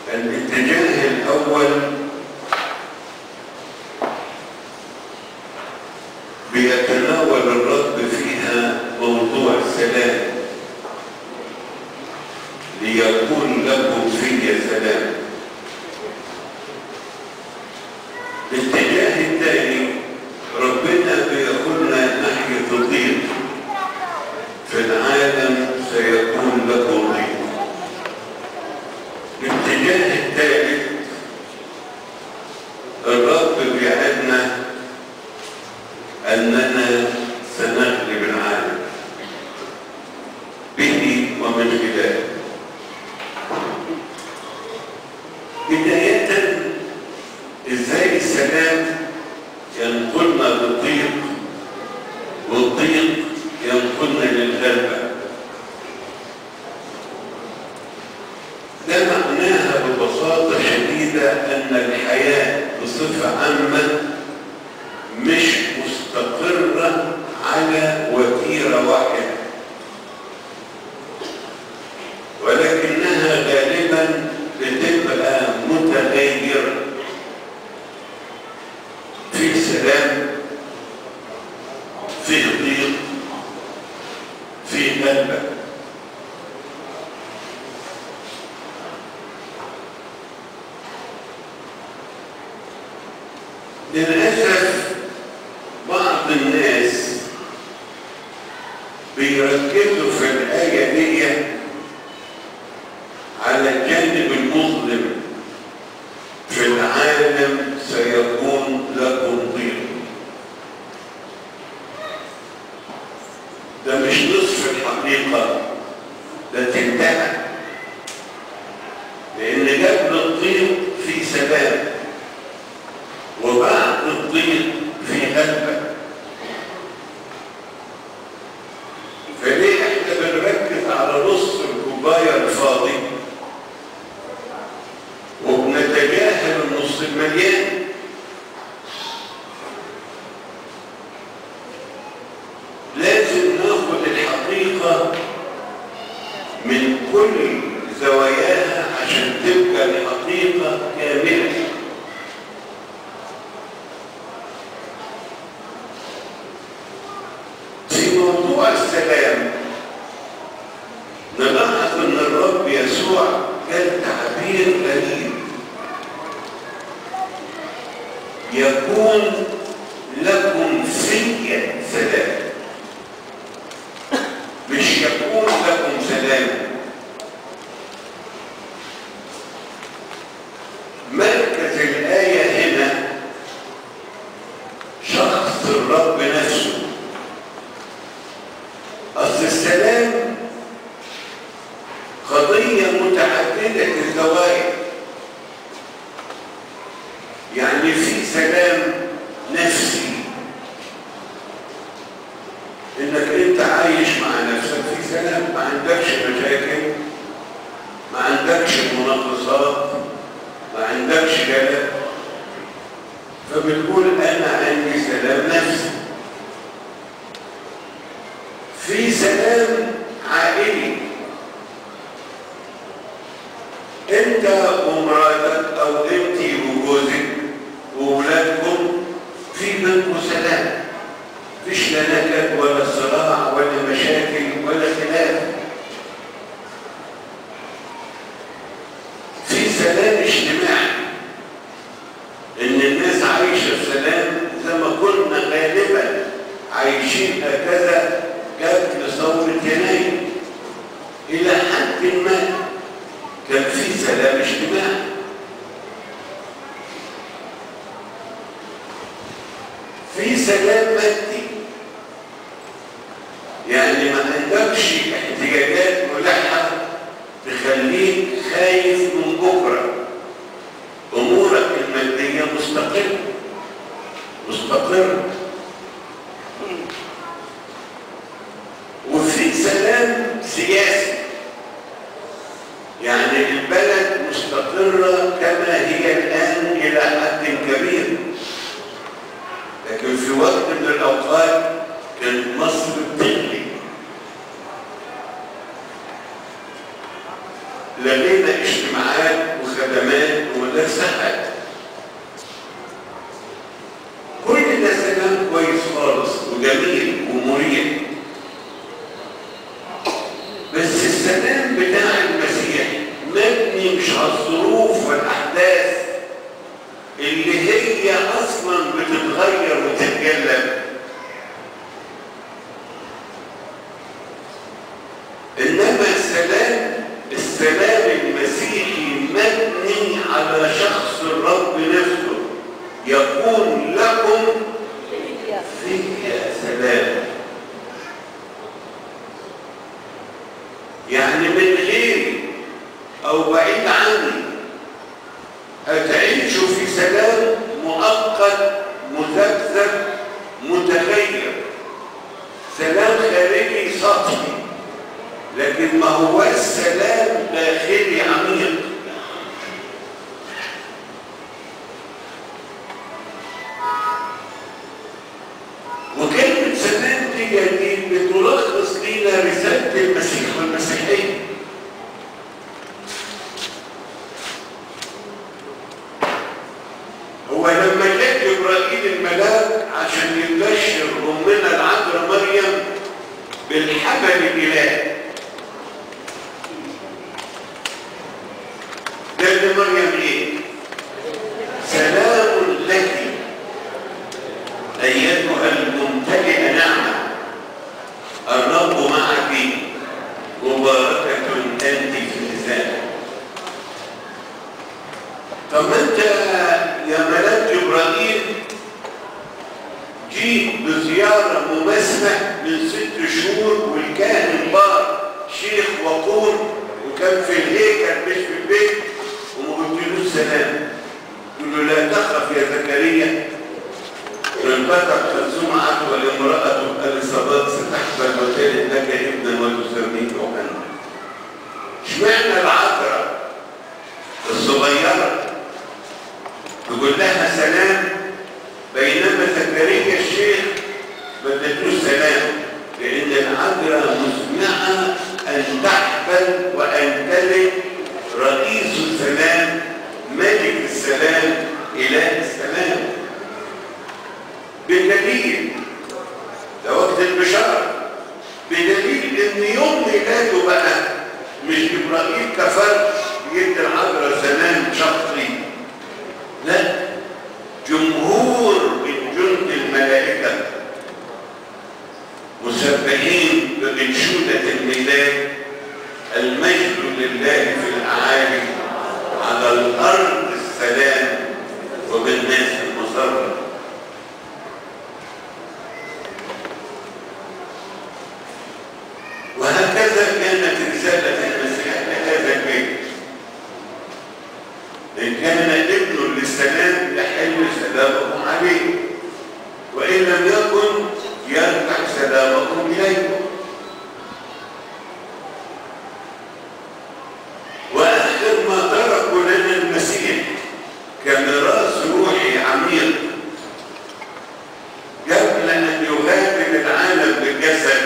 الاتجاه الأول بيتناول الرب فيها موضوع السلام ليكون لكم في سلام الاتجاه الثاني ربنا بياخدنا ناحية الضيق في العالم سيكون لكم ضيق الاتجاه الثالث الرب بيعدنا أننا سنغلب العالم به ومن خلاله بداية ازاي السلام ينقلنا للضيق والضيق ينقلنا للغلبة ده معناها ببساطة شديدة أن الحياة بصفة عامة مش مستقرة على وتيرة واحدة ولكنها غالبا بتبقى متغيرة في سلام في ضيق في غلبة للأسف بعض الناس بيركزوا في الآية دي على الجانب المظلم في العالم سيكون لكم ضيق ده مش نصف الحقيقة ده تنتهى لأن قبل الضيق في سلام وبعد الضيق في غلبة فليه احنا بنركز على نص الكوباية الفاضي وبنتجاهل النص المليان لازم ناخد الحقيقة من كل زواياها عشان تبقى الحقيقة كاملة في موضوع السلام نلاحظ ان الرب يسوع قال تعبير غريب يكون لكم في سلام مش يكون لكم سلام مركز الآية هنا شخص الرب نفسه أصل السلام قضية متعددة الزوايا يعني في سلام نفسي انك انت عايش مع نفسك في سلام ما عندكش مشاكل ما عندكش مناقصات ما عندكش جلد فبتقول انا عندي سلام نفسي في سلام عائلي انت ومراتك او انت وجوزك واولادكم في بينكم سلام مفيش لا نكد ولا صراع ولا مشاكل ولا خلاف في سلام اجتماعي ان الناس عايشه في سلام زي ما كنا غالبا عايشين هكذا قبل ثوره يناير الى حد ما كان في سلام اجتماعي في سلام مادي يعني ما عندكش احتياجات ملحة تخليك خايف من بكرة أمورك المادية مستقرة مستقرة وفي سلام سياسي يعني البلد مستقرة كما هي الآن إلى حد كبير لكن في وقت من الأوقات كانت مصر بتغلي ولغينا اجتماعات وخدمات ومدرسة كل ده سلام كويس خالص وجميل ومريح بس السلام بتاع المسيح مبني مش على الظروف والاحداث اللي هي اصلا بتتغير وتتجلب انما السلام السلام المسيحي مبني على شخص الرب نفسه يكون لكم في سلام يعني من غيري او بعيد عني هتعيشوا في سلام مؤقت مذبذب متغير سلام خارجي سطحي لكن ما هو السلام داخلي عميق وكلمة سلام دي دي بتلخص لينا رسالة المسيح والمسيحية هو لما جاء جبرائيل الملاك عشان يبشر أمنا العذراء مريم بالحمل الإلهي ده اللي مريم ايه؟ سلام لك ايتها الممتلئه نعمه الرب معك مباركه انت في لسانك طب ما انت يا ملاك جبرائيل جيت بزياره مماثله من ست شهور والكاهن بار شيخ وقور وكان في الهيكل مش في البيت وما قلتلوش سلام قل له لا تخف يا زكريا فانفتح سمعت والامرأة اليصابات ستحبل وتلد لك ابنا وتسميه يوحنا اشمعنى العذراء الصغيرة تقول لها سلام بينما زكريا الشيخ ما ادتلوش سلام لأن العذراء مسمعة أن تحبل وأن تلد رئيس السلام ملك السلام إله السلام بدليل ده وقت البشارة بدليل ان يوم ميلاده بقى مش جبرائيل كفر يدي العذراء سلام شخصي لا جمهور من جند الملائكة مسبحين بمنشودة الميلاد المجد لله في الأعالي على الأرض السلام وبالناس المسرة وهكذا كانت رسالة المسيح لهذا البيت إن كان ابن للسلام يحل سلامكم عليه وإن لم يكن يرجع سلامكم إليه وآخر ما تركوا لنا المسيح كميراث روحي عميق قبل أن يغادر العالم بالجسد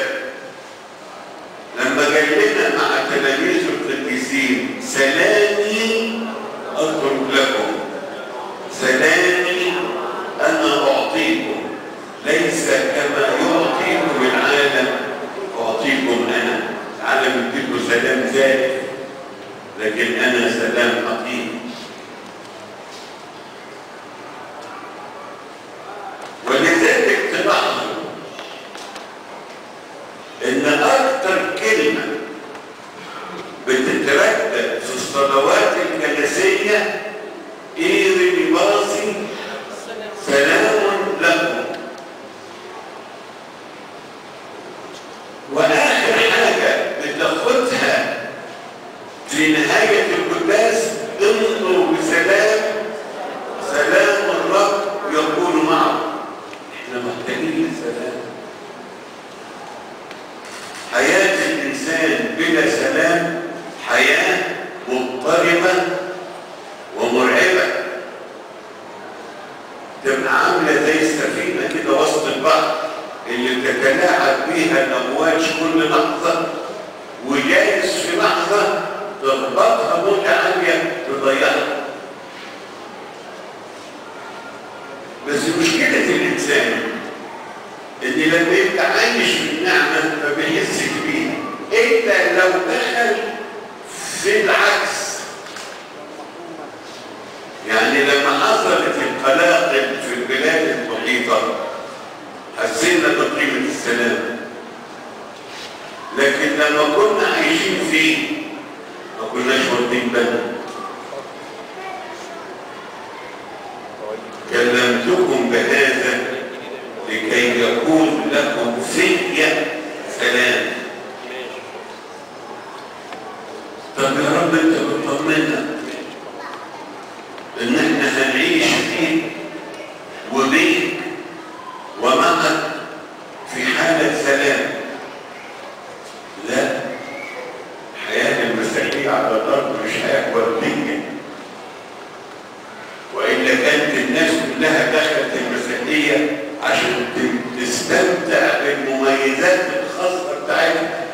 لما جاي لنا مع تلاميذ القديسين سلامي أترك لكم سلامي أنا أعطيكم ليس كما يعطيكم العالم أعطيكم أنا العالم يديكم سلام ذاتي لكن أنا سلام حقيقي ولذلك تلاحظوا ان اكتر كلمة بتتردد في الصلوات الكنسية ايري باصي سلام لكم واخر حاجة بتاخدها في نهاية القداس امضوا بسلام سلام الرب يكون معه احنا محتاجين للسلام حياة الإنسان بلا سلام حياة مضطربة ومرعبة تبقى عاملة زي السفينة كده وسط البحر اللي بتتلاعب بيها الأمواج كل لحظة وجايز في لحظة تخبطها فيا سلام طب يا رب انت بتطمنا ان احنا هنعيش فيك وبيك ومعك في حالة سلام لا الحياة المسيحية على الأرض مش حياة وردية وإلا كانت الناس كلها دخلت المسيحية عشان تستمتع بالمميزات الخاصة بتاعتها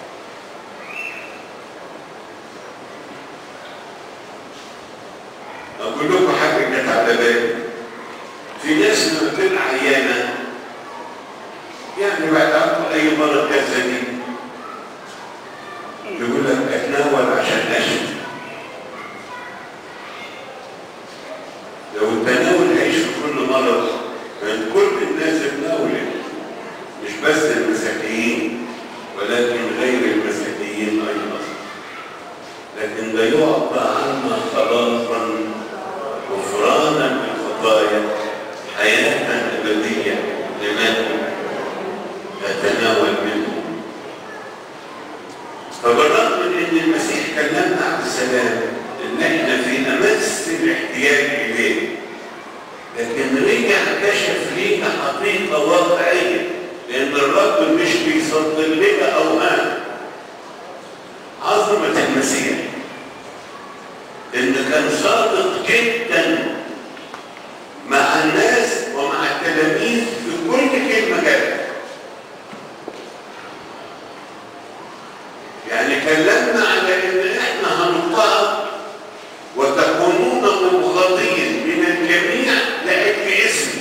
أقول لكم حاجة جت على بالي في ناس لما تبقى عيانة يعني بعد عنده أي مرض جسدي يقول لك اتناول عشان أشفى لو التناول هيعيش في كل مرض كان كل الناس اتناولت مش بس المسيحيين ولكن غير المسيحيين أيضا لكن ده يعطى عنا خلاصا غفرانا للخطايا حياة أبدية لمن نتناول منه فبالرغم من ان المسيح كلمنا عن السلام ان احنا في امس الاحتياج اليه لكن رجع كشف لينا حقيقه واقعيه لان الرب مش بيصدر لنا اوهام عظمه المسيح ان كان صادق جدا مع الناس ومع التلاميذ في كل كلمه كانت يعني كلمنا على ان احنا هنضطهد وتكونون مبغضين من الجميع لاجل اسمي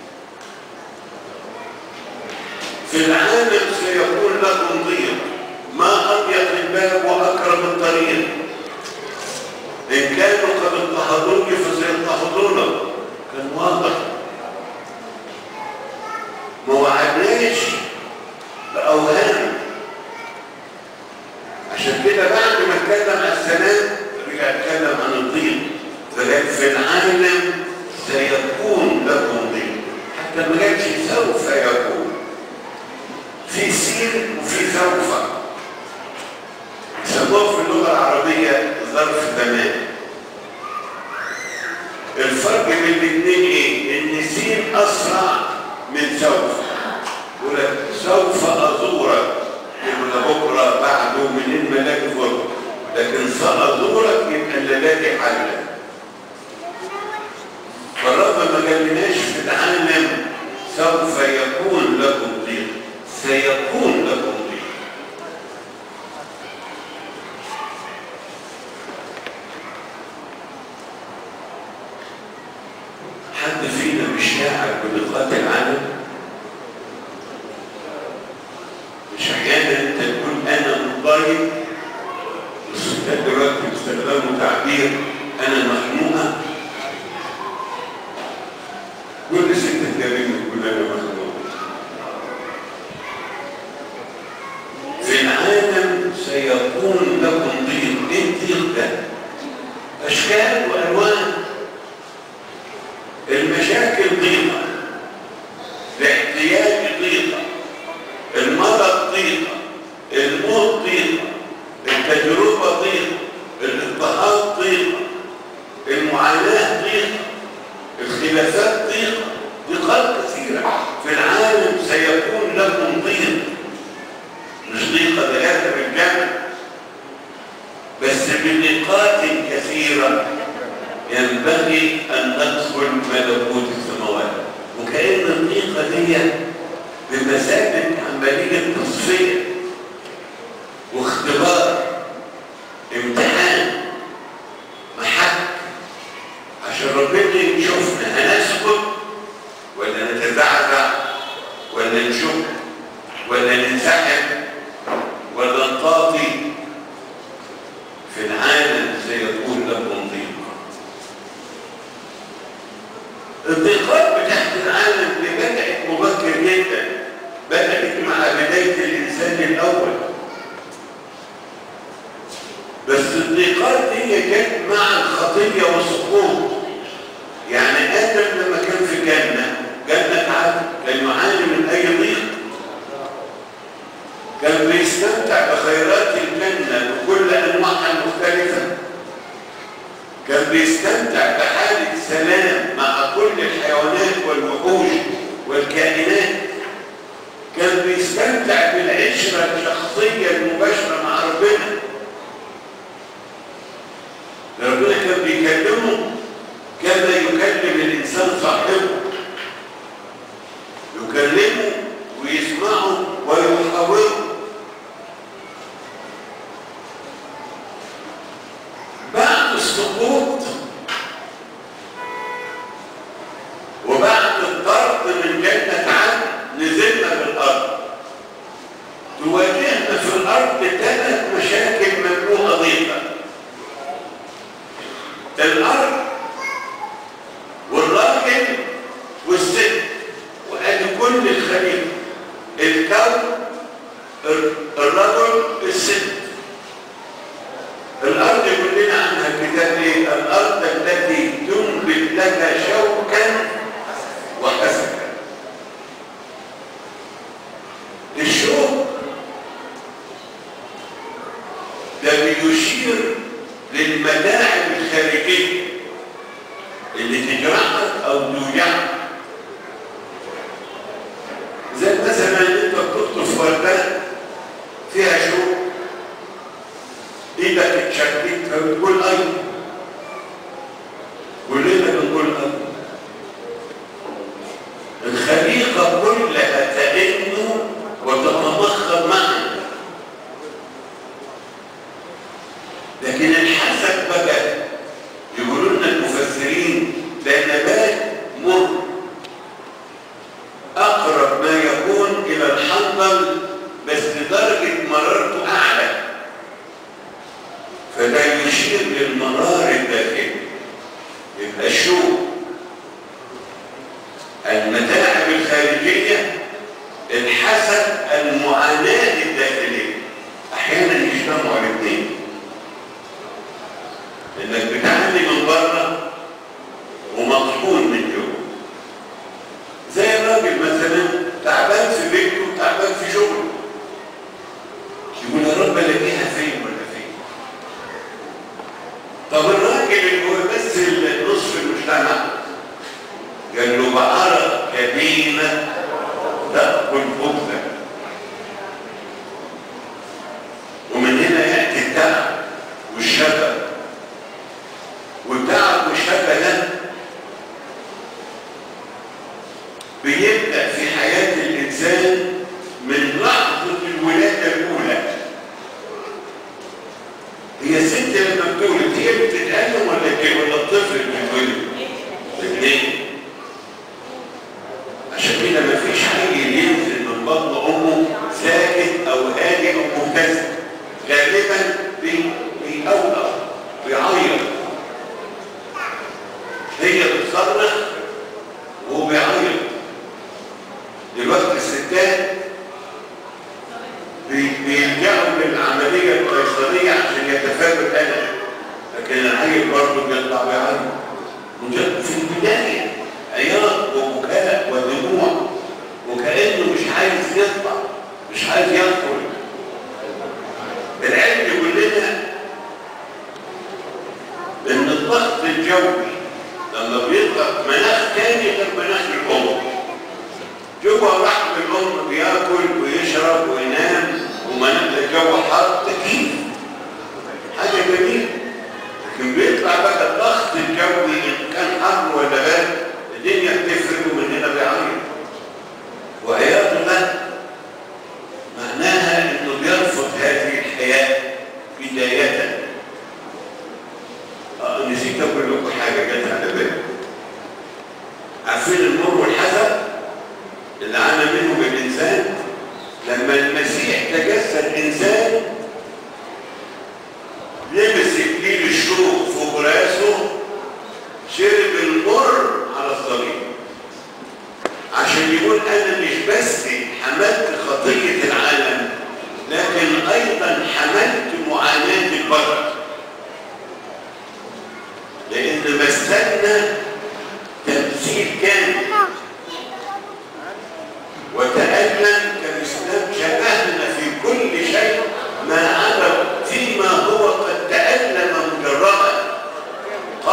في العالم سيكون لكم ضيق ما اضيق الباب واكرم الطريق ان كانوا قد اضطهدوني فسيضطهدونك كان واضح ما وعدناش باوهام عشان كده بعد ما اتكلم عن السلام رجع اتكلم عن الضيق فقال في العالم سيكون لكم ضيق حتى ما قالش سوف يكون في سين وفي سوف يسموه في اللغه العربيه ظرف زمان الفرق بين الاثنين ايه؟ ان سين اسرع من سوف يقول لك سوف ازورك يبقى بكره بعده من الملاك فرق لكن سأزورك يبقى الليالي حلا فالرب ما قالناش في العالم سوف يكون لكم ضيق سيكون لكم ضيق حد فينا مش شاعر بضيقات العالم مش احيانا انت تقول انا مضايق الستات دلوقتي بيستخدموا تعبير انا مخنوقه كل ست تكلمني تقول انا مخنوقه في العالم سيكون لكم ضيق ايه الضيق ده؟ اشكال والوان المشاكل ضيقه الاحتياج ضيقه المرض ضيقة الموت ضيقة التجربة ضيقة الاضطهاد ضيقة المعاناة ضيقة الخلافات ضيقة ضيقات كثيرة في العالم سيكون لكم ضيق مش ضيقة ثلاثة بالجنة بس بضيقات كثيرة ينبغي أن ندخل ملكوت السماوات وكأن الضيقة دي بمثابة عملية تصفية واختبار امتحان محك عشان ربنا يشوفنا هنسكت ولا نتزعزع ولا نشك ولا ننسحب ولا نطاطي في العالم سيكون لكم ضيق الضيقات بتاعت العالم اللي بدأت مبكر جدا بدأت مع بداية الإنسان الأول بس الضيقات دي جت مع الخطية والسقوط يعني آدم لما كان في جنة جنة عدن كان يعاني من أي ضيق كان بيستمتع بحالة سلام مع كل الحيوانات والوحوش والكائنات كان بيستمتع بالعشرة الشخصية المباشرة مع ربنا ربنا كان بيكلمه كما يكلم الإنسان صاحبه يكلمه ويسمعه ويحاوره بعد السقوط وبعد الطرد من جنة عدن نزلنا بالأرض تواجهنا في الأرض ثلاث مشاكل ممنوعة ضيقة الأرض والراجل والست وأدي كل الخليقة الكون الرجل الست الأرض يقول لنا عنها الكتاب إيه؟ الأرض التي تنبت لك شوكا وحسكا الشوك ده بيشير للملاعب الخارجية اللي تجرحك أو توجعك زي مثلا انت بتقطف وردة فيها شوك ايدك اتشكت فبتقول اي كلنا بنقول اي الخليقة كلها تئن وتتمخض معا لكن الحسد بقى يقولون لنا المفسرين ده نبات مر اقرب ما يكون الى الحنظل بس لدرجة مرارته اعلى فده يشير للمرار الداخلي يبقى الشوك المتاعب الخارجية الحسد المعاناة الداخلية أحيانا يجتمعوا الاثنين إنك بتعاني من بره ومطحون من جوه زي الراجل مثلا تعبان في بيته وتعبان في شغله يقول يا رب الاقيها فين ولا فين طب الراجل اللي هو يمثل نصف المجتمع قال له بعرق كبيرة تأكل خبزة ومن هنا يأتي التعب والشفا والتعب والشفا ده بيبدأ في حياة الإنسان من لحظة الولادة الأولى هي الست لما بتولد هي بتتألم ولا كده ولا الطفل اللي بيتولد؟ الاثنين عشان كده مفيش عيل ينزل من بطن امه ساكت او هادي او مبتسم غالبا بي- بيأوقف بيعيط هي بتصرخ وهو بيعيط دلوقتي الستات بي- بيلجأوا للعملية القيصرية عشان يتفادوا الألم لكن العيل برضه بيطلع بيعيط مجرد في البداية عياط وبكاء ودموع وكأنه مش عايز يطلع مش عايز يدخل العلم يقول لنا ان الضغط الجوي لما بيضغط مناخ تاني غير مناخ الام جوه رحم الام بياكل ويشرب وينام ومناخ الجو حار تكييف حاجه جميله لكن بيطلع بقى الضغط الجوي ان كان حر ولا برد الدنيا بتفرق ومن هنا بيعيط وعياطه ده معناها انه بيرفض هذه الحياه بدايه آه نسيت اقول لكم حاجه جت على بالي عارفين المر والحسد اللي عانى منهم الانسان لما المسيح تجسد انسان لبس اكليل الشوك فوق راسه شرب المر على الصليب عشان يقول انا مش بس حملت خطيه العالم لكن ايضا حملت معاناه البشر لان مثلنا تمثيل كامل وتألم كالإسلام شبهنا في كل شيء ما عدا فيما هو قد تألم مجردا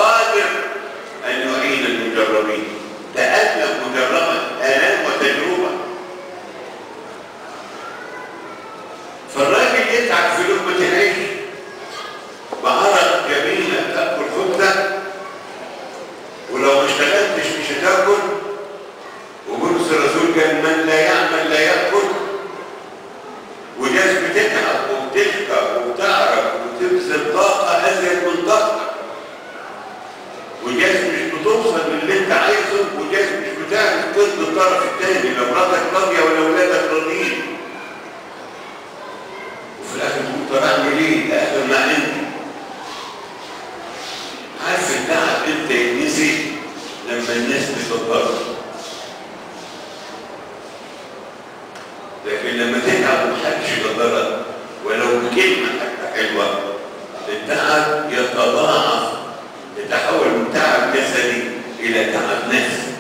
توصل للي انت عايزه وجايز مش بتعرف ترضي الطرف الثاني لا مراتك راضيه ولا اولادك راضيين وفي الاخر تقول طب اعمل ايه؟ ده اخر ما عندي عارف التعب امتى يتنسي لما الناس بتتضرر لكن لما تتعب ومحدش يتضرر ولو بكلمه حتى حلوه التعب يتضاعف يتحول من تعب جسدي الى تعب نفسي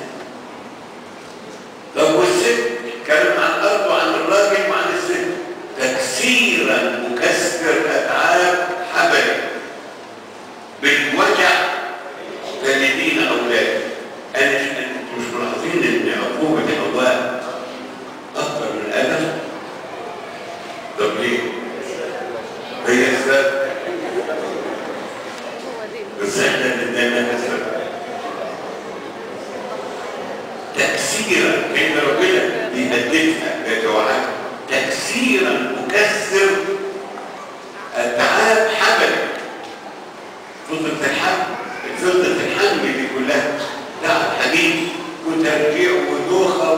طب والست اتكلم عن الارض وعن الراجل وعن الست تكسيرا مكسر اتعاب حبل بالوجع والدين اولاد انا انتم مش ملاحظين ان عقوبه حواء اكثر من ادم طب ليه؟ هي السبب بس احنا اللي ادانا السبب تكسيرا كان ربنا بيهددها بيتوعدها تكسيرا مكسر اتعاب حبل فضلة الحمل فضلة الحمل دي كلها تعب حديد وترجيع ودوخة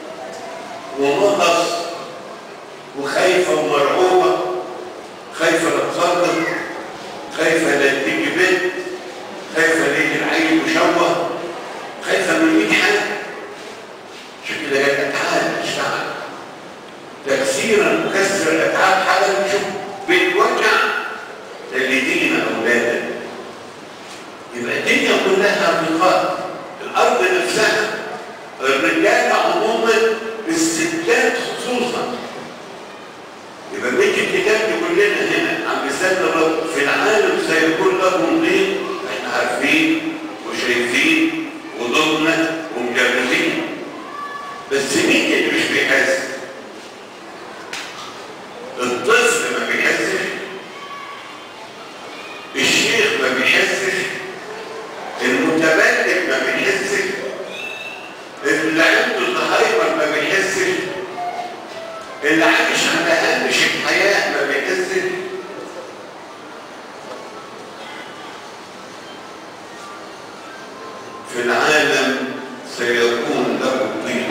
ومغص وخايفة ومرعوبة خايفة لا تصدق خايفة لا تيجي بنت خايفة لا يجي العيل مشوه خايفة من 100 حاجة عشان كده جت اتعاب اشتغل تكسيرا مكسر الاتعاب حاجة نشوف بالوجع تلدين اولادا يبقى الدنيا كلها ضيقات الارض نفسها الرجال عموما الستات خصوصا يبقى بيت الكتاب يقول لنا هنا عن لسان الرب في العالم سيكون لهم ضيق احنا عارفين وشايفين وضمنا ومجربين بس مين اللي مش بيحس؟ الطفل ما بيحسش الشيخ ما بيحسش المتبلد ما بيحسش اللي عنده الزهايمر ما بيحسش اللي عايش على هامش الحياه ما بيحسش في العالم سيكون له ضيق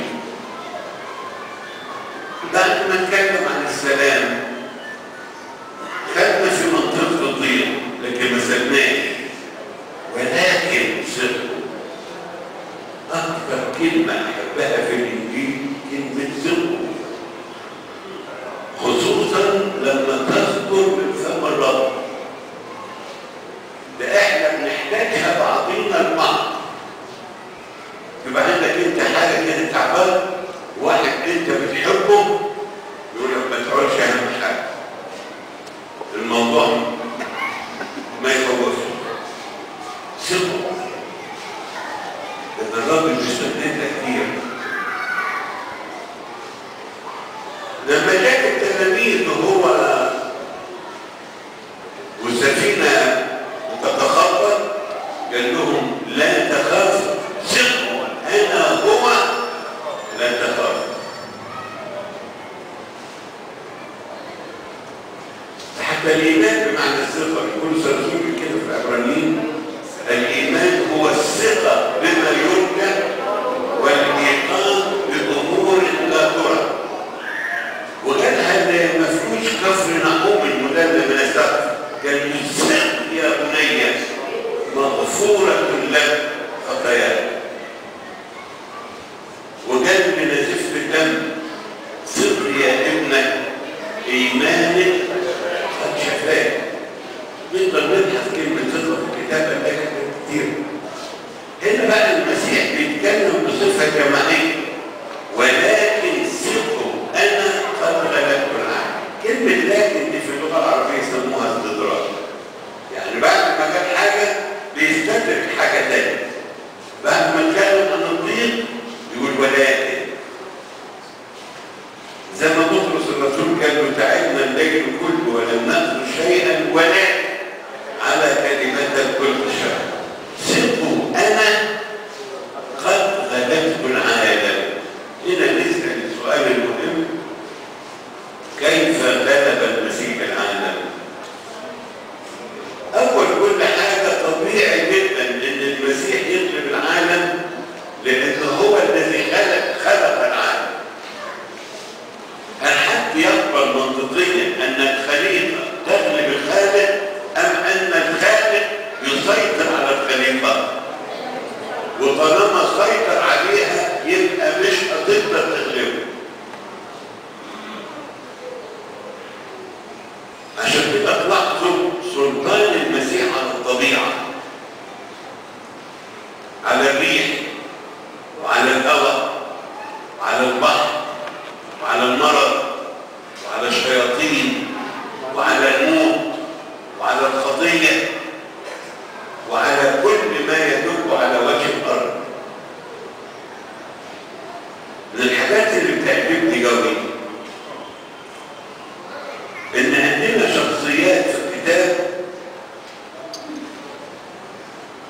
بعد ما نتكلم عن السلام خدنا في منطقه الضيق لكن ما سبناش ولكن صدقوا اكثر كلمه احبها في الانجيل كلمه صدقوا خصوصا لما تذكر من فم الرب ده احنا بنحتاجها بعضينا البعض يبقى عندك انت حاجه كده تعبان واحد انت بتحبه يقول لك ما تقعدش اهم حاجه الموضوع ما يخوفش ثقوا ان الراجل بيستخدمها كتير لما جاء التلاميذ وهو والسفينه تتخبط قال لهم لا تخافوا ثقوا انا هو لا تخافوا حتى الايمان بمعنى الثقه يقول سرسول كده في العبرانيين الايمان هو الثقه بما يرجى والايقان بامور لا ترى وجدها اللي مفروش كفر نعوم المدلل من السقف قال ثق يا بني مغفوره لك خطاياك وقال من زفت الدم ثق يا ابنك ايمانك قد شفاك نقدر نبحث كلمة ثقة في الكتاب هنلاقي كتير هنا بقى المسيح بيتكلم بصفة جماعية ولكن ثقوا أنا قد غلبت العالم كلمة لكن دي في اللغة العربية يسموها استدراك يعني بعد ما جاب حاجة بيستدرك حاجة تانية بعد ما اتكلم عن الضيق يقول ولكن زي ما بطرس الرسول قال له تعبنا الليل كله ولم نأخذ شيئا ولا على كلمة الكل شر ثقوا أنا قد غلبت العالم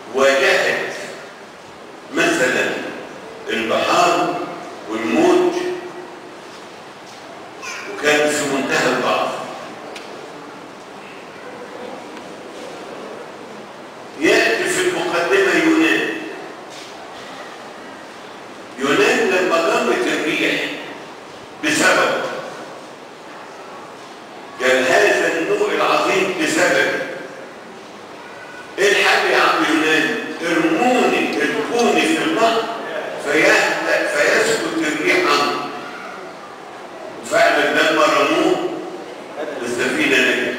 واجهت مثلا البحار والموج وكان في منتهى الضعف يأتي في المقدمة يونان يونان لما قامت الريح بسبب قال هذا النوع العظيم بسبب ايه الحل يا عم يونان ارموني اركوني في البحر فيهدأ فيسكت الريح عنه وفعلا لما رموه السفينه نجت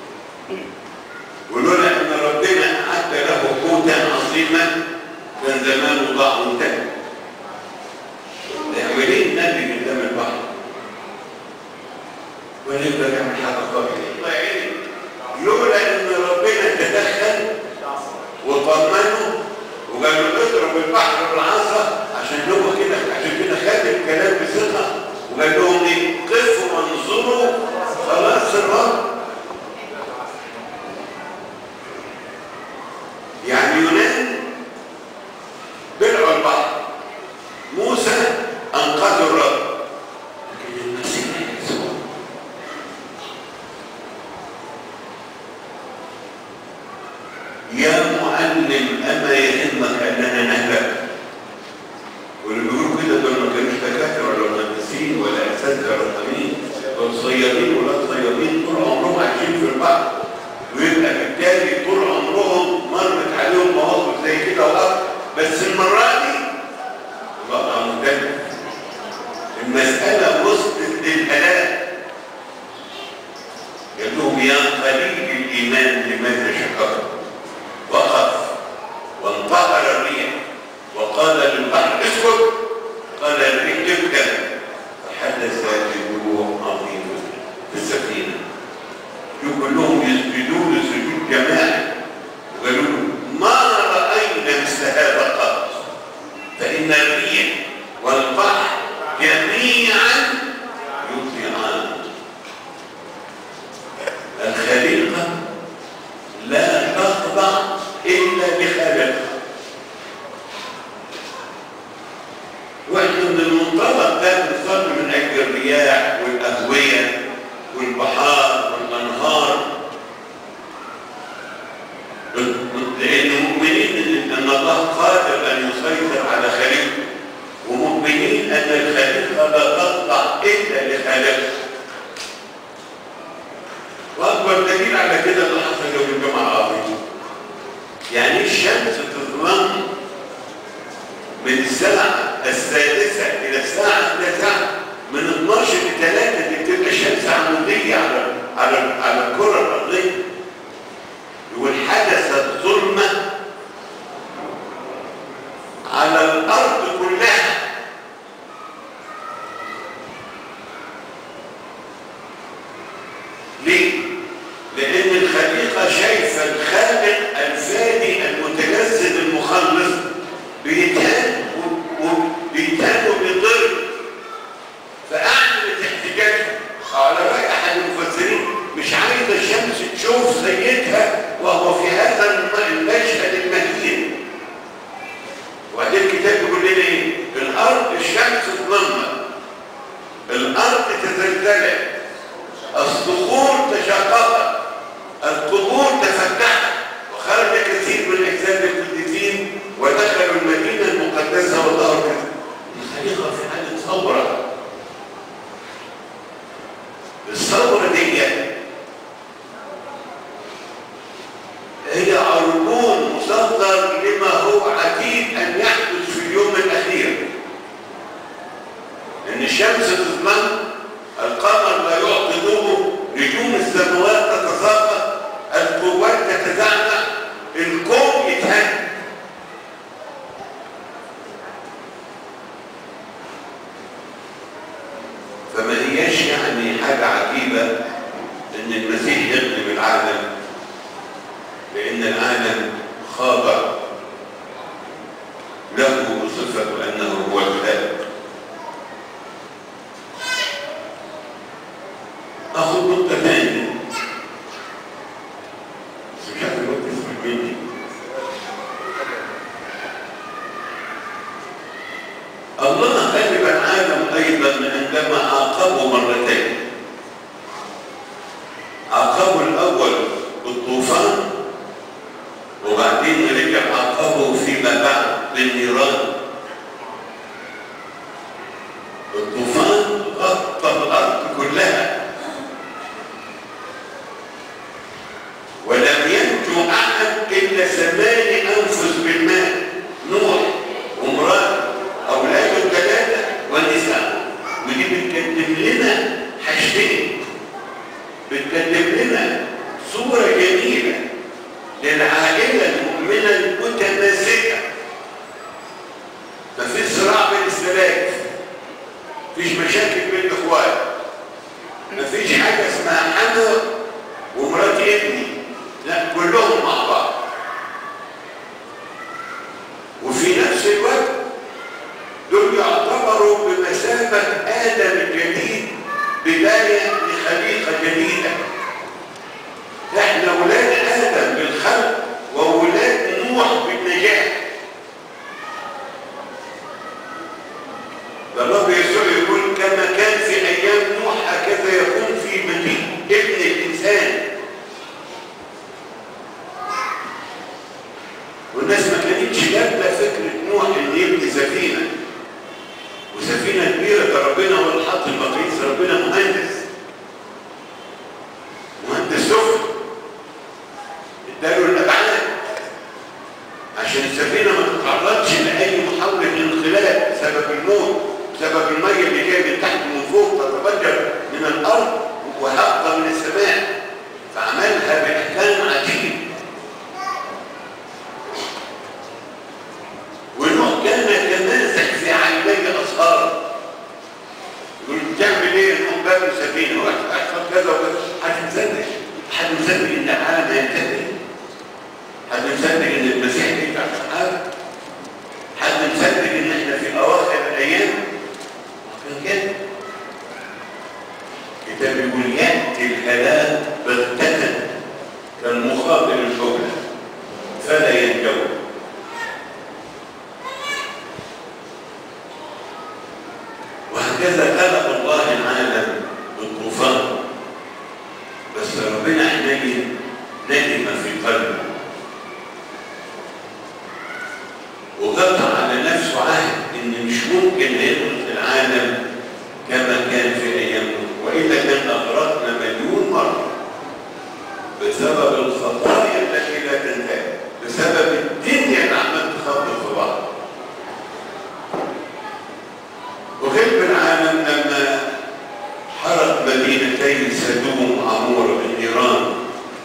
ولولا ان ربنا اعد له قوتا عظيما كان زمانه ضاع وانتهى يعمل ايه النبي قدام البحر ولا يقدر يعمل حاجه خالص الله يعيني لولا ان ربنا تدخل وطمنه وقال له اضرب البحر بالعصا عشان هو كده عشان كده خد الكلام بثقه وقال لهم ايه قفوا وانظروا خلاص الرب يعني يونان بلعوا البحر موسى انقذوا الرب لكن المسيح يسوع يا معلم اما يهمك اننا نهلك واللي بيقولوا كده دول ما كانوش دكاتره ولا مهندسين ولا اساتذه رقميين دول صيادين ولا صيادين طول عمرهم عايشين في البحر ويبقى بالتالي طول عمرهم مرت عليهم مواقف زي كده وقت بس المره دي بقى مختلف المساله وصلت للهلاك قال لهم يا قليل الايمان لماذا شكرت وقف وانطهر الريح وقال للبحر اسكت قال الريح تبكى فحدث جموع عظيم في السفينه كلهم يسجدون سجود جماعي وقالوا له ما راينا مثل هذا قط فان الريح والبحر جميعا يطيعان الخليقه لا تخضع الا لخالقها واحنا من المنطلق ده بنصلي من اجل الرياح والاهويه والبحار والانهار لان مؤمنين ان الله قادر ان يسيطر على خليقته ومؤمنين ان الخليقه لا تخضع الا لخالقها واكبر دليل على كده اللي حصل يوم الجمعه العظيم يعني الشمس تظلم من الساعة السادسة إلى الساعة التاسعة من 12 ل 3 دي بتبقى الشمس عمودية على على على الكرة الأرضية والحدثت ظلمة على الأرض كلها ليه؟ لأن الخليقة شايفة الخالق الفادي المتجسد المخلص بيتهان وبيتهان وبيضر فأعلنت احتجاجها على رأي أحد المفسرين مش عايزة الشمس تشوف سيدها وهو في هذا المشهد المهين وبعدين الكتاب بيقول لنا ايه؟ الأرض الشمس اتنمت الأرض تزلزلت الصخور تشققت القبور تفتحت وخرج كثير من اجساد القديسين ودخلوا المدينه المقدسه وظهروا كده الخليقه في حاله ثوره الثوره دي هي عربون مصدر لما هو عتيد ان يحدث في اليوم الاخير ان الشمس تظلم القمر لا يعطي ضوءه نجوم السماوات تتساقط القوات تتزعزع الكون يتهد فما هياش يعني حاجة عجيبة ان المسيح يغلب العالم لان العالم خاضع له بصفة انه هو الخالق اخذ نقطة ثانية بس مش عارف الوقت يسمح مني إنما عاقبوا مرتين عاقبوا الأول بالطوفان وبعدين رجع عاقبوا فيما بعد بالنيران الطوفان غطى الأرض كلها ولم ينجو أحد إلا ثمان أنفس بالماء نوح وامرأة أولاده الثلاثة ونساء ودي بتقدم لنا حاجتين بتقدم لنا صورة جميلة للعائلة المؤمنة المتماسكة مفيش صراع بين السلاف مفيش مشاكل بين الإخوات مفيش حاجة اسمها حما ومرات ابني لا كلهم مع بعض وفي نفس الوقت دول يعتبروا بمثابة آدم الجديد بداية لخليقة جديدة احنا ولاد آدم بالخلق وولاد نوح بالنجاح الرب يسوع يقول كما كان في أيام نوح هكذا يكون في مجيء ابن الإنسان والناس ما كانتش جابه فكره نوح ان يبني سفينه وسفينه كبيره ده ربنا هو اللي حط المقاييس ربنا مهندس مهندس سفن اداله الابعاد عشان السفينه ما تتعرضش لاي محاوله انخلاء بسبب الموت بسبب الميه اللي جايه من تحت ومن فوق تتفجر من الارض وهبطه من السماء فعملها باحكام عجيب ونوح كان يتماسك في عيني اصهاره يقول تعمل ايه نوح باب سفينه واحد احفظ كذا وكذا حد مصدق حد مصدق ان العالم ينتهي حد مصدق ان المسيح يرجع الصحابه حد مصدق ان احنا في اواخر الايام كان كده الكتاب يقول ياتي الهلاك بغتة كالمخاطر الحبلى فلا ينجو وهكذا خلق الله العالم بالطوفان بس ربنا حنين ندم في قلبه وقطع على نفسه عهد ان مش ممكن يخلق العالم كما كان في ايام نوح والا كان اغرقنا مليون مره بسبب الخطايا التي لا تنتهي بسبب الدنيا اللي عمال تخبط في بعض وغلب العالم لما حرق مدينتي سدوم وعمورة بالنيران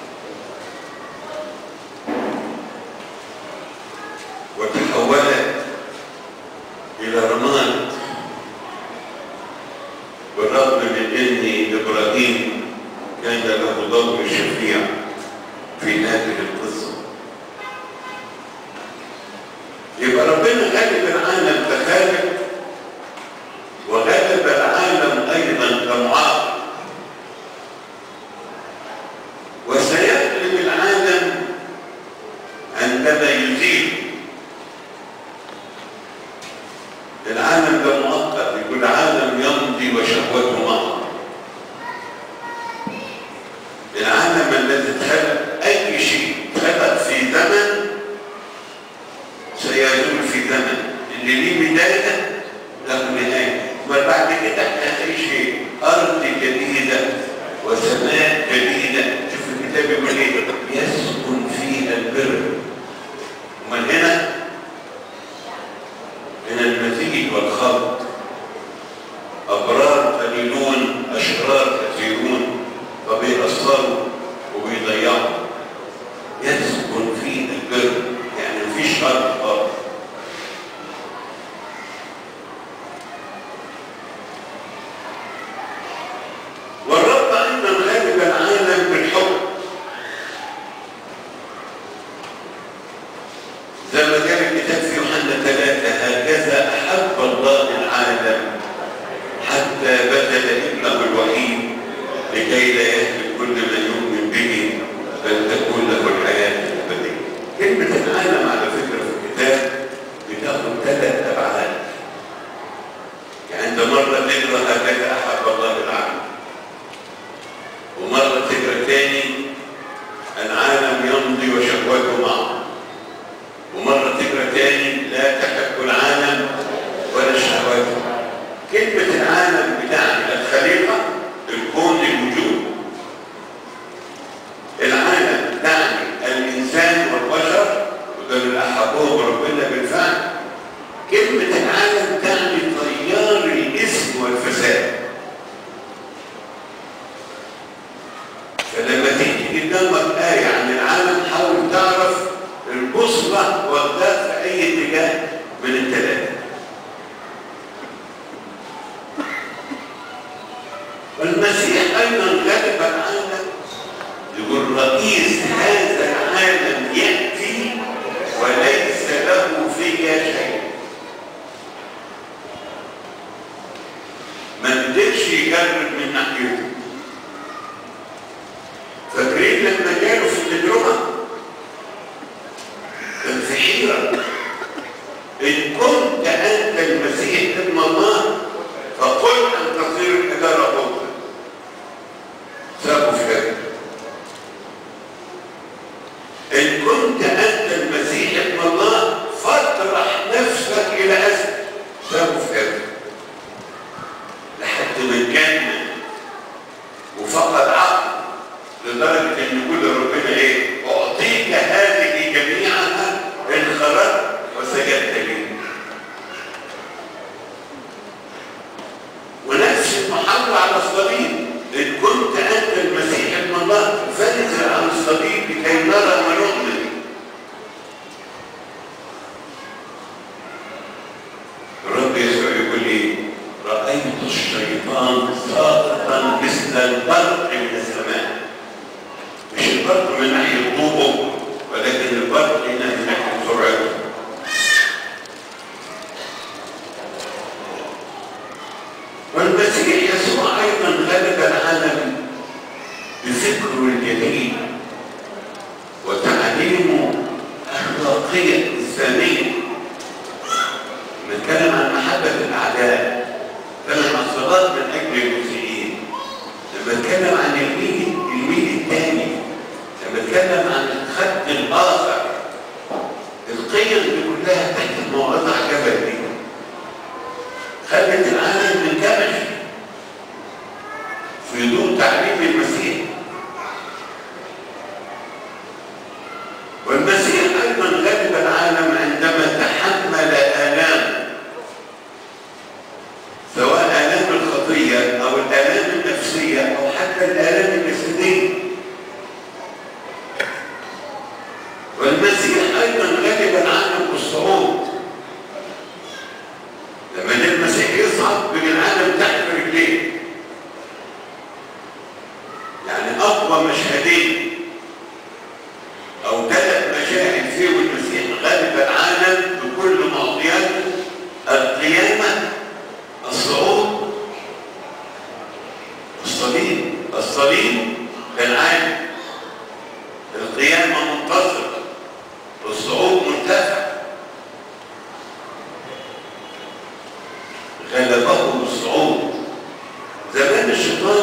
وتحولت إلى رماد بالرغم من أن إبراهيم كان له دور شفيع في هذه القصة يبقى ربنا غالب العالم كخالق وغلب العالم ايضا كمعاقب وسيغلب العالم عندما يزيل العالم ده مؤقت يقول العالم يمضي وشهوته معه العالم الذي اتخلق اي شيء خلق في زمن سيزول في زمن اللي ليه بدايه له نهايه وبعد كده هتعيش ايه؟ ارض جديده وسماء جديده شوف الكتاب يقول ايه؟ يسكن فيها البر ومن هنا من المزيد والخلط ابرار قليلون اشرار كثيرون فبيأثروا وبيضيعوا يسكن فيها البر يعني مفيش شر خالص والرب ايضا غالب العالم بالحب زي ما قال الكتاب في يوحنا ثلاثة هكذا أحب الله العالم حتى بذل ابنه الوحيد لكي لا يهلك كل من يؤمن به بل تكون له الحياة الأبدية. كلمة العالم على فكرة في الكتاب بتاخد ثلاث أبعاد. يعني أنت مرة تقرأ هكذا اللي أحبهم ربنا بالفعل كلمة العالم تعني تيار الإثم والفساد فلما تيجي قدامك آية عن العالم حاول تعرف البوصلة واخداها في أي اتجاه من الثلاثة والمسيح أيضا غلب العالم يقول رئيس هذا العالم يأتي وليس له فيها شيء ما قدرش يجرب من ناحيته فاكرين لما جاله في التجربة كان في حيرة إن كنت أنت المسيح ابن الله فقل أن تصير الحجارة بكرة سابوا في هذا إن كنت أنت المسيح ابن الله فاطرح نفسك إلى أسد سابوا في هذا لحد ما اتجنن وفقد عقل لدرجة إن يقول ربنا إيه؟ أعطيك هذه جميعها إن خرجت وسجدت لي. ونفس المحاولة على الصليب إن كنت أنت المسيح ابن الله فانزل عن الصليب لكي نرى ونؤمن. الرب يسوع يقول إيه؟ رأيت الشيطان ساقطا مثل البرق من السماء. مش البرق من ناحية طوبه ولكن البرق من ناحية سرعته. والمسيح يسوع أيضا غلب العالم بفكره الجديد وتعليمه أخلاقية إنسانية نتكلم عن محبة الأعداء نتكلم عن الصلاة من أجل المسيحيين لما نتكلم عن الميل الميل الثاني لما نتكلم عن الخد الآخر القيم دي كلها تحت المواضع جبل دي خلت العالم منكمش في ضوء تعليم المسيح والمسيح ايضا غلب العالم عندما تحمل الام سواء الام الخطيه او الالام النفسيه او حتى الالام الجسديه والمسيح ايضا غلب العالم بالصعود لما المسيح يصعد بين العالم تحت رجليه يعني اقوى مشهدين او ثلاث مشاهد فيه المسيح غلب العالم بكل معطياته القيامه الصعود الصليب الصليب كان عالي القيامه منتصر الصعود مرتفع غلبه بالصعود زمان الشيطان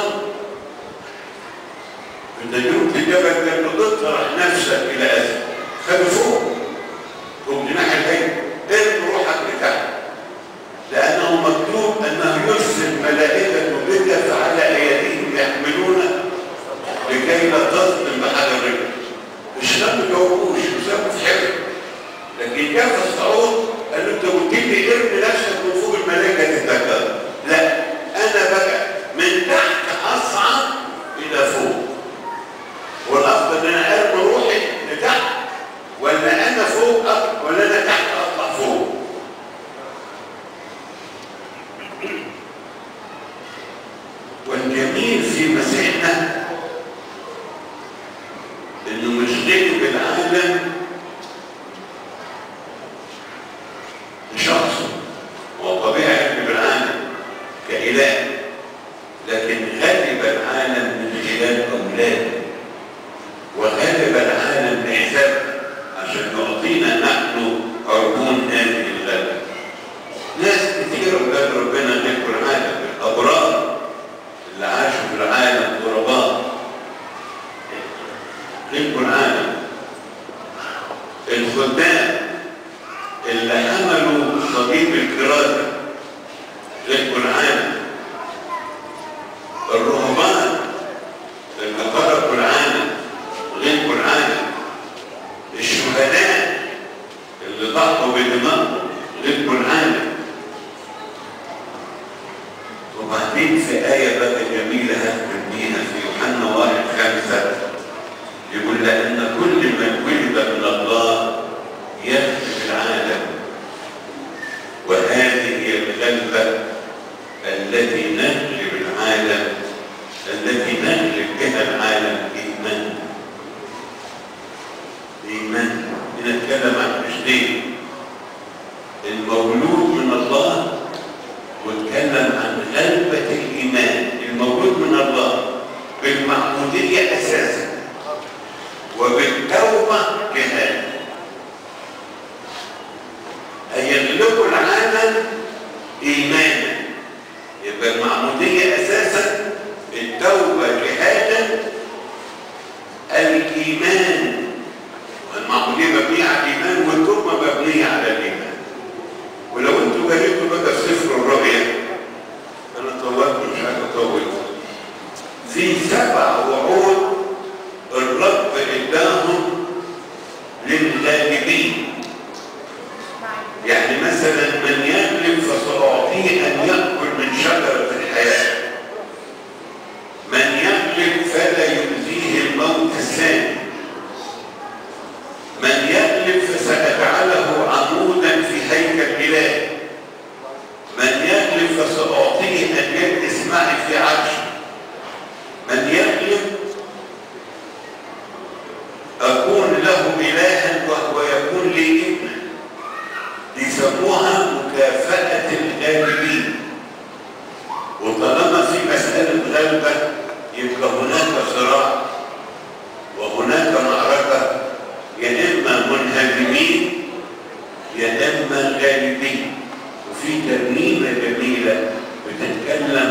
في تجربة الجبل لما تطرح نفسك إلى أسفل خلي فوق قم جناح الهيئة ارمي روحك لتحت لأنه مكتوب أنه يرسل ملائكة بك فعلى أيديهم يحملونك لكي لا تظلم بحال الرجل الشيطان ما جاوبوش وسابوا في حلم لكن جاء في الصعود قال له انت قلت لي ارمي نفسك من فوق الملائكه تتذكر لا انا بقى من تحت اصعد الى فوق والافضل ان انا ارمي روحي لتحت ولا انا فوق أطلع ولا انا تحت اطلع فوق والجميل في مسيحنا انه مش غير بالعالم شخص وطبيعة بالعالم كإله لكن غلب العالم من خلال أولاده وغلب العالم بحساب عشان يعطينا نحن عربون هذه الغلبة ناس كتير أولاد ربنا غلبوا العالم الأبرار اللي عاشوا في العالم غرباء غلبوا العالم الخدام اللي حملوا صليب الكرازة غلبوا العالم الرهبان اللي تركوا العالم غلبوا العالم الشهداء اللي ضحوا بدماغهم غلبوا العالم وبعدين في آية بقى جميلة هختم بيها في يوحنا واحد خمسة يقول لأن كل من ولد من الله يغلب العالم وهذه هي الغلبة التي نغلب العالم التي نغلب بها العالم إيمان إيمان بنتكلم عن حاجتين المولود من الله واتكلم عن غلبة الإيمان المولود من الله بالمعمودية أساسا وبالتوبة جهاد هيغلبوا العالم إيمانا يبقى المعمودية أساسا التوبة جهادا الإيمان والمعمودية مبنية على الإيمان والتوبة مبنية على الإيمان ولو انتوا قريتوا بقى سفر الرؤيا انا طولت مش عايز اطول في سبع وعود الرب اداهم للغالبين يعني مثلا من يغلب فسأعطيه أن يأكل من شجرة الحياة من يغلب فلا يؤذيه الموت الثاني من يغلب فسأجعله عمودا في هيكل إله من يغلب فسأعطيه أن يجلس معي في عرشي من يغلب أكون له إلها وهو يكون لي ابنا يسموها مكافأة الغالبين وطالما في مسألة غلبة يبقى هناك صراع وهناك معركة يا إما منهزمين يا إما غالبين وفي ترنيمة جميلة بتتكلم